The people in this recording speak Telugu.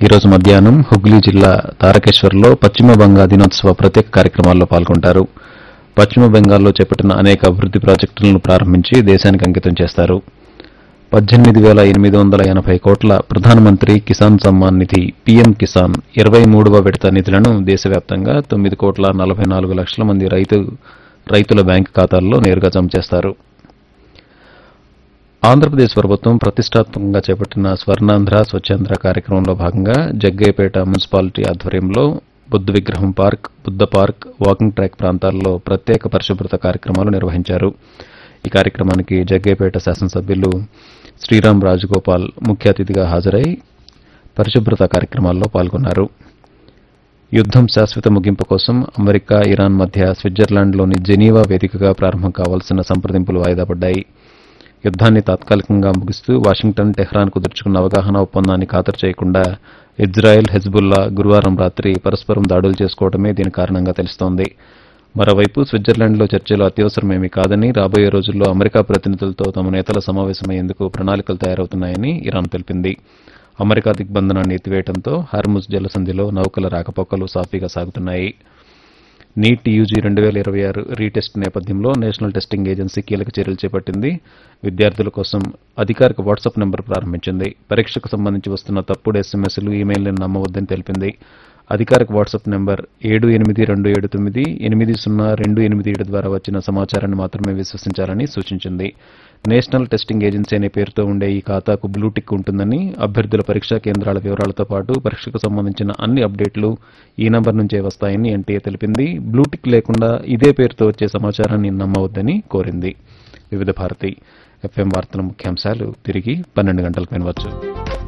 ఈరోజు మధ్యాహ్నం హుగ్లీ జిల్లా తారకేశ్వర్లో పశ్చిమ బంగా దినోత్సవ ప్రత్యేక కార్యక్రమాల్లో పాల్గొంటారు పశ్చిమ బెంగాల్లో చేపట్టిన అనేక అభివృద్ది ప్రాజెక్టులను ప్రారంభించి దేశానికి అంకితం చేస్తారు పద్దెనిమిది వేల ఎనిమిది వందల ఎనభై కోట్ల ప్రధానమంత్రి కిసాన్ సమ్మాన్ నిధి పీఎం కిసాన్ ఇరవై మూడవ విడత నిధులను దేశవ్యాప్తంగా తొమ్మిది కోట్ల నలభై నాలుగు లక్షల మంది రైతు రైతుల బ్యాంకు ఖాతాల్లో నేరుగా జమ చేస్తారు ఆంధ్రప్రదేశ్ ప్రభుత్వం ప్రతిష్టాత్మకంగా చేపట్టిన స్వర్ణాంధ్ర స్వచ్ఛాంధ్ర కార్యక్రమంలో భాగంగా జగ్గయ్యపేట మున్సిపాలిటీ ఆధ్వర్యంలో బుద్ధ విగ్రహం park Buddha park walking track ప్రాంతాల్లో ప్రత్యేక పరిశుభ్రత కార్యక్రమాలు నిర్వహించారు ఈ కార్యక్రమానికి జగ్గయ్యపేట శాసనసభ్యులు శ్రీరామ్ రాజగోపాల్ ముఖ్య అతిథిగా హాజరై పరిశుభ్రత కార్యక్రమాల్లో పాల్గొన్నారు యుద్దం శాశ్వత ముగింపు కోసం అమెరికా ఇరాన్ మధ్య స్విట్జర్లాండ్లోని జెనీవా వేదికగా ప్రారంభం కావాల్సిన సంప్రదింపులు వాయిదా పడ్డాయి యుద్దాన్ని తాత్కాలికంగా ముగిస్తూ వాషింగ్టన్ టెహ్రాన్ కుదుర్చుకున్న అవగాహన ఒప్పందాన్ని ఖాతరు చేయకుండా ఇజ్రాయెల్ హెజ్బుల్లా గురువారం రాత్రి పరస్పరం దాడులు చేసుకోవడమే దీని కారణంగా తెలుస్తోంది మరోవైపు స్విట్జర్లాండ్లో చర్చలు అత్యవసరమేమీ కాదని రాబోయే రోజుల్లో అమెరికా ప్రతినిధులతో తమ నేతల సమావేశమయ్యేందుకు ప్రణాళికలు తయారవుతున్నాయని ఇరాన్ తెలిపింది అమెరికా దిగ్బంధనాన్ని ఎత్తివేయడంతో హార్ముజ్ జలసంధిలో నౌకల రాకపోకలు సాఫీగా సాగుతున్నాయి నీట్ యూజీ రెండు వేల ఇరవై ఆరు రీటెస్ట్ నేపథ్యంలో నేషనల్ టెస్టింగ్ ఏజెన్సీ కీలక చర్యలు చేపట్టింది విద్యార్థుల కోసం అధికారిక వాట్సాప్ నెంబర్ ప్రారంభించింది పరీక్షకు సంబంధించి వస్తున్న తప్పుడు ఎస్ఎంఎస్లు ఈమెయిల్ని నమ్మవద్దని తెలిపింది అధికారిక వాట్సాప్ నెంబర్ ఏడు ఎనిమిది రెండు ఏడు తొమ్మిది ఎనిమిది సున్నా రెండు ఎనిమిది ఏడు ద్వారా వచ్చిన సమాచారాన్ని మాత్రమే విశ్వసించాలని సూచించింది నేషనల్ టెస్టింగ్ ఏజెన్సీ అనే పేరుతో ఉండే ఈ ఖాతాకు బ్లూటిక్ ఉంటుందని అభ్యర్థుల పరీక్షా కేంద్రాల వివరాలతో పాటు పరీక్షకు సంబంధించిన అన్ని అప్డేట్లు ఈ నంబర్ నుంచే వస్తాయని ఎన్టీఏ తెలిపింది బ్లూటిక్ లేకుండా ఇదే పేరుతో వచ్చే సమాచారాన్ని నమ్మవద్దని కోరింది వివిధ భారతి ఎఫ్ఎం వార్తల ముఖ్యాంశాలు తిరిగి పన్నెండు గంటలకు వినవచ్చు